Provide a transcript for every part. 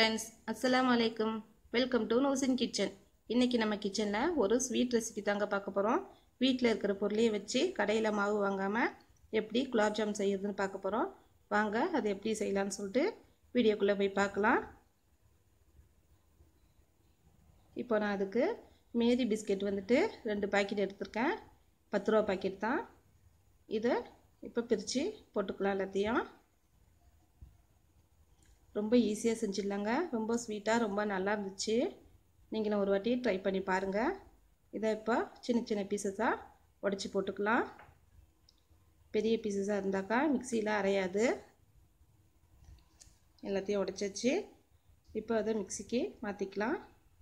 friends அஸ்ஸலாமு அலைக்கும் welcome to நோசின் kitchen இன்றைக்கி நம்ம கிச்சனில் ஒரு ஸ்வீட் ரெசிபி தாங்க பார்க்க போகிறோம் வீட்டில் இருக்கிற பொருளையே வச்சு கடையில் மாவு வாங்காமல் எப்படி குலாப் ஜாம் செய்யறதுன்னு பார்க்க போகிறோம் வாங்க அது எப்படி செய்யலாம்னு சொல்லிட்டு வீடியோக்குள்ளே போய் பார்க்கலாம் இப்போ நான் அதுக்கு மேரி பிஸ்கெட் வந்துட்டு ரெண்டு பாக்கெட் எடுத்திருக்கேன் பத்து ரூபா பாக்கெட் தான் இதை இப்போ பிரித்து போட்டுக்கலாம் எல்லாத்தையும் ரொம்ப ஈஸியாக செஞ்சிடலாங்க ரொம்ப ஸ்வீட்டாக ரொம்ப நல்லா இருந்துச்சு நீங்களும் ஒரு வாட்டி ட்ரை பண்ணி பாருங்கள் இதை இப்போ சின்ன சின்ன பீசஸாக உடச்சி போட்டுக்கலாம் பெரிய பீசஸாக இருந்தாக்கா மிக்சியில் அரையாது எல்லாத்தையும் உடச்சாச்சு இப்போ அதை மிக்சிக்கு மாற்றிக்கலாம்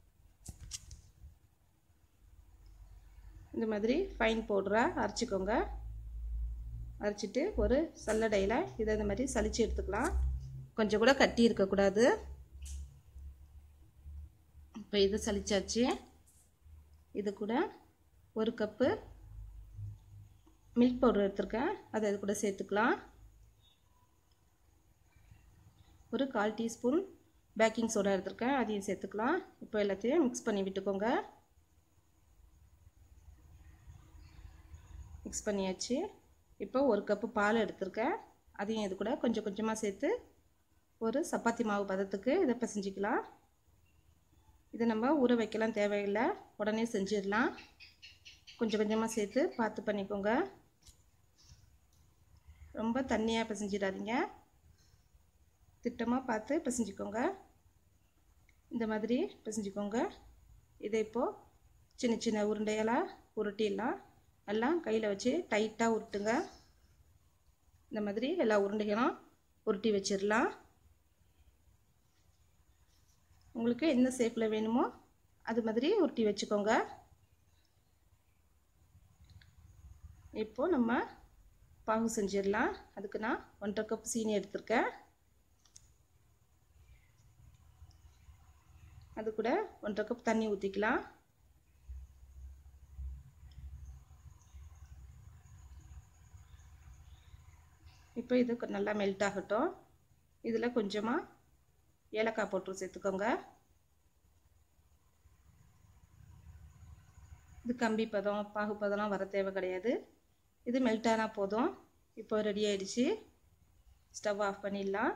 இந்த மாதிரி ஃபைன் பவுடராக அரைச்சிக்கோங்க அரைச்சிட்டு ஒரு சல்லடையில் இதை இந்த மாதிரி சலித்து எடுத்துக்கலாம் கொஞ்சம் கூட கட்டி இருக்கக்கூடாது இப்போ இது சலிச்சாச்சு இது கூட ஒரு கப்பு மில்க் பவுடர் எடுத்திருக்கேன் அதை இது கூட சேர்த்துக்கலாம் ஒரு கால் டீஸ்பூன் பேக்கிங் சோடா எடுத்திருக்கேன் அதையும் சேர்த்துக்கலாம் இப்போ எல்லாத்தையும் மிக்ஸ் பண்ணி விட்டுக்கோங்க மிக்ஸ் பண்ணியாச்சு இப்போ ஒரு கப்பு பால் எடுத்திருக்கேன் அதையும் இது கூட கொஞ்சம் கொஞ்சமாக சேர்த்து ஒரு சப்பாத்தி மாவு பதத்துக்கு இதை பிசைஞ்சிக்கலாம் இதை நம்ம ஊற வைக்கலாம் தேவையில்லை உடனே செஞ்சிடலாம் கொஞ்சம் கொஞ்சமாக சேர்த்து பார்த்து பண்ணிக்கோங்க ரொம்ப தண்ணியாக பிசைஞ்சிடாதீங்க திட்டமாக பார்த்து பிசைஞ்சிக்கோங்க இந்த மாதிரி பிசைஞ்சிக்கோங்க இதை இப்போது சின்ன சின்ன உருண்டையெல்லாம் உருட்டிடலாம் எல்லாம் கையில் வச்சு டைட்டாக உருட்டுங்க இந்த மாதிரி எல்லா உருண்டைகளும் உருட்டி வச்சிடலாம் உங்களுக்கு எந்த ஷேப்பில் வேணுமோ அது மாதிரி உருட்டி வச்சுக்கோங்க இப்போது நம்ம பாகு செஞ்சிடலாம் அதுக்கு நான் ஒன்றரை கப் சீனி எடுத்திருக்கேன் அது கூட ஒன்றரை கப் தண்ணி ஊற்றிக்கலாம் இப்போ இது நல்லா மெல்ட் ஆகட்டும் இதில் கொஞ்சமாக ஏலக்காய் போட்டு சேர்த்துக்கோங்க இது கம்பி பதம் பாகு பதம்லாம் வர தேவை கிடையாது இது மெல்ட் ஆனால் போதும் இப்போ ரெடி ஆயிடுச்சு ஸ்டவ் ஆஃப் பண்ணிடலாம்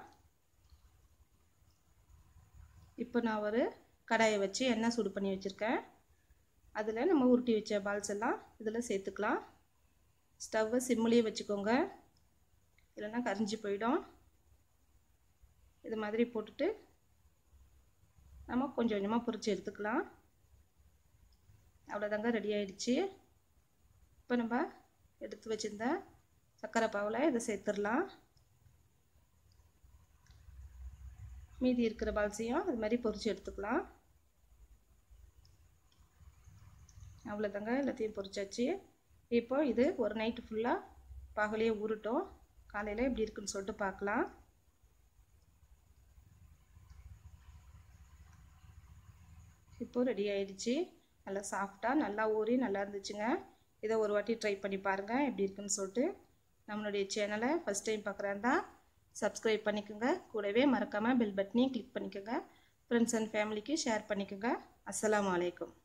இப்போ நான் ஒரு கடாயை வச்சு எண்ணெய் சூடு பண்ணி வச்சுருக்கேன் அதில் நம்ம உருட்டி வச்ச பால்ஸ் எல்லாம் இதில் சேர்த்துக்கலாம் ஸ்டவ்வை சிம்மிலேயே வச்சுக்கோங்க இல்லைன்னா கரிஞ்சு போயிடும் இது மாதிரி போட்டுட்டு நம்ம கொஞ்சம் கொஞ்சமாக பொரிச்சு எடுத்துக்கலாம் அவ்வளோதாங்க ரெடி ஆயிடுச்சு இப்போ நம்ம எடுத்து வச்சுருந்த சர்க்கரை பாவில் இதை சேர்த்துடலாம் மீதி இருக்கிற பால்ஸையும் அது மாதிரி பொரிச்சு எடுத்துக்கலாம் அவ்வளோதாங்க எல்லாத்தையும் பொரிச்சாச்சு இப்போ இது ஒரு நைட்டு ஃபுல்லாக பகலையே ஊறட்டும் காலையில் எப்படி இருக்குன்னு சொல்லிட்டு பார்க்கலாம் இப்போது ரெடி ஆயிடுச்சு நல்லா சாஃப்டாக நல்லா ஊறி நல்லா இருந்துச்சுங்க இதை ஒரு வாட்டி ட்ரை பண்ணி பாருங்கள் எப்படி இருக்குன்னு சொல்லிட்டு நம்மளுடைய சேனலை ஃபஸ்ட் டைம் பார்க்குறாருந்தா சப்ஸ்கிரைப் பண்ணிக்கோங்க கூடவே மறக்காமல் பெல் பட்டனையும் கிளிக் பண்ணிக்கோங்க ஃப்ரெண்ட்ஸ் அண்ட் ஃபேமிலிக்கு ஷேர் பண்ணிக்கோங்க அஸ்லாம் வலைக்கம்